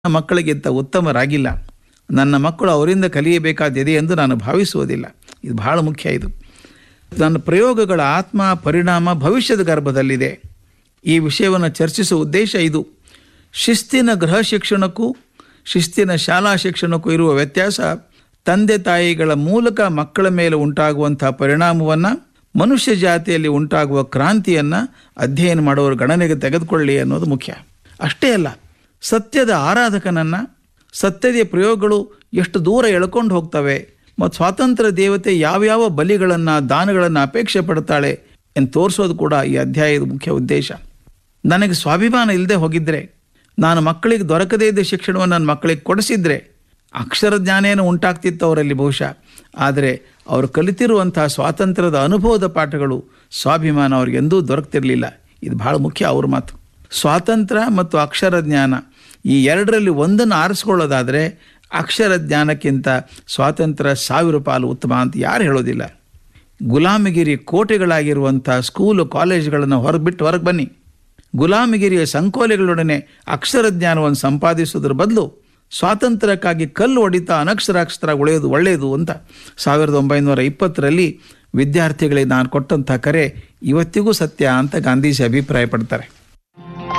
ಮಕ್ಕಳಿಗಿಂತ ಉತ್ತಮರಾಗಿಲ್ಲ ನನ್ನ ಮಕ್ಕಳು ಅವರಿಂದ ಕಲಿಯಬೇಕಾದಿದೆ ಎಂದು ನಾನು ಭಾವಿಸುವುದಿಲ್ಲ ಇದು ಬಹಳ ಮುಖ್ಯ ಇದು ನನ್ನ ಪ್ರಯೋಗಗಳ ಆತ್ಮ ಪರಿಣಾಮ ಭವಿಷ್ಯದ ಗರ್ಭದಲ್ಲಿದೆ ಈ ವಿಷಯವನ್ನು ಚರ್ಚಿಸುವ ಉದ್ದೇಶ ಇದು ಶಿಸ್ತಿನ ಗೃಹ ಶಿಕ್ಷಣಕ್ಕೂ ಶಿಸ್ತಿನ ಶಾಲಾ ಶಿಕ್ಷಣಕ್ಕೂ ಇರುವ ವ್ಯತ್ಯಾಸ ತಂದೆ ತಾಯಿಗಳ ಮೂಲಕ ಮಕ್ಕಳ ಮೇಲೆ ಉಂಟಾಗುವಂಥ ಪರಿಣಾಮವನ್ನು ಮನುಷ್ಯ ಜಾತಿಯಲ್ಲಿ ಉಂಟಾಗುವ ಕ್ರಾಂತಿಯನ್ನು ಅಧ್ಯಯನ ಮಾಡುವವರು ಗಣನೆಗೆ ತೆಗೆದುಕೊಳ್ಳಿ ಅನ್ನೋದು ಮುಖ್ಯ ಅಷ್ಟೇ ಅಲ್ಲ ಸತ್ಯದ ಆರಾಧಕನನ್ನು ಸತ್ಯದ ಪ್ರಯೋಗಗಳು ಎಷ್ಟು ದೂರ ಎಳ್ಕೊಂಡು ಹೋಗ್ತವೆ ಮತ್ತು ಸ್ವಾತಂತ್ರ್ಯ ದೇವತೆ ಯಾವ್ಯಾವ ಬಲಿಗಳನ್ನು ದಾನಗಳನ್ನು ಅಪೇಕ್ಷೆ ಪಡ್ತಾಳೆ ಎಂದು ತೋರಿಸೋದು ಕೂಡ ಈ ಅಧ್ಯಾಯದ ಮುಖ್ಯ ಉದ್ದೇಶ ನನಗೆ ಸ್ವಾಭಿಮಾನ ಇಲ್ಲದೆ ಹೋಗಿದ್ದರೆ ನಾನು ಮಕ್ಕಳಿಗೆ ದೊರಕದೇ ಇದ್ದ ಶಿಕ್ಷಣವನ್ನು ನನ್ನ ಮಕ್ಕಳಿಗೆ ಕೊಡಿಸಿದ್ರೆ ಅಕ್ಷರ ಜ್ಞಾನೇನೋ ಉಂಟಾಗ್ತಿತ್ತು ಅವರಲ್ಲಿ ಬಹುಶಃ ಆದರೆ ಅವರು ಕಲಿತಿರುವಂಥ ಸ್ವಾತಂತ್ರ್ಯದ ಅನುಭವದ ಪಾಠಗಳು ಸ್ವಾಭಿಮಾನ ಅವ್ರಿಗೆ ಎಂದೂ ದೊರಕ್ತಿರಲಿಲ್ಲ ಇದು ಬಹಳ ಮುಖ್ಯ ಅವ್ರ ಮಾತು ಸ್ವಾತಂತ್ರ್ಯ ಮತ್ತು ಅಕ್ಷರ ಜ್ಞಾನ ಈ ಎರಡರಲ್ಲಿ ಒಂದನ್ನು ಆರಿಸ್ಕೊಳ್ಳೋದಾದರೆ ಅಕ್ಷರ ಜ್ಞಾನಕ್ಕಿಂತ ಸ್ವಾತಂತ್ರ್ಯ ಸಾವಿರ ಪಾಲು ಉತ್ತಮ ಅಂತ ಯಾರು ಹೇಳೋದಿಲ್ಲ ಗುಲಾಮಗಿರಿ ಕೋಟೆಗಳಾಗಿರುವಂಥ ಸ್ಕೂಲು ಕಾಲೇಜುಗಳನ್ನು ಹೊರಬಿಟ್ಟು ಹೊರಗೆ ಬನ್ನಿ ಗುಲಾಮಗಿರಿಯ ಸಂಕೋಲೆಗಳೊಡನೆ ಅಕ್ಷರ ಜ್ಞಾನವನ್ನು ಸಂಪಾದಿಸೋದ್ರ ಬದಲು ಸ್ವಾತಂತ್ರ್ಯಕ್ಕಾಗಿ ಕಲ್ಲು ಹೊಡಿತಾ ಅನಕ್ಷರಾಕ್ಷರ ಉಳಿಯೋದು ಒಳ್ಳೆಯದು ಅಂತ ಸಾವಿರದ ಒಂಬೈನೂರ ಇಪ್ಪತ್ತರಲ್ಲಿ ವಿದ್ಯಾರ್ಥಿಗಳಿಗೆ ನಾನು ಕೊಟ್ಟಂಥ ಕರೆ ಇವತ್ತಿಗೂ ಸತ್ಯ ಅಂತ ಗಾಂಧೀಜಿ ಅಭಿಪ್ರಾಯ ಪಡ್ತಾರೆ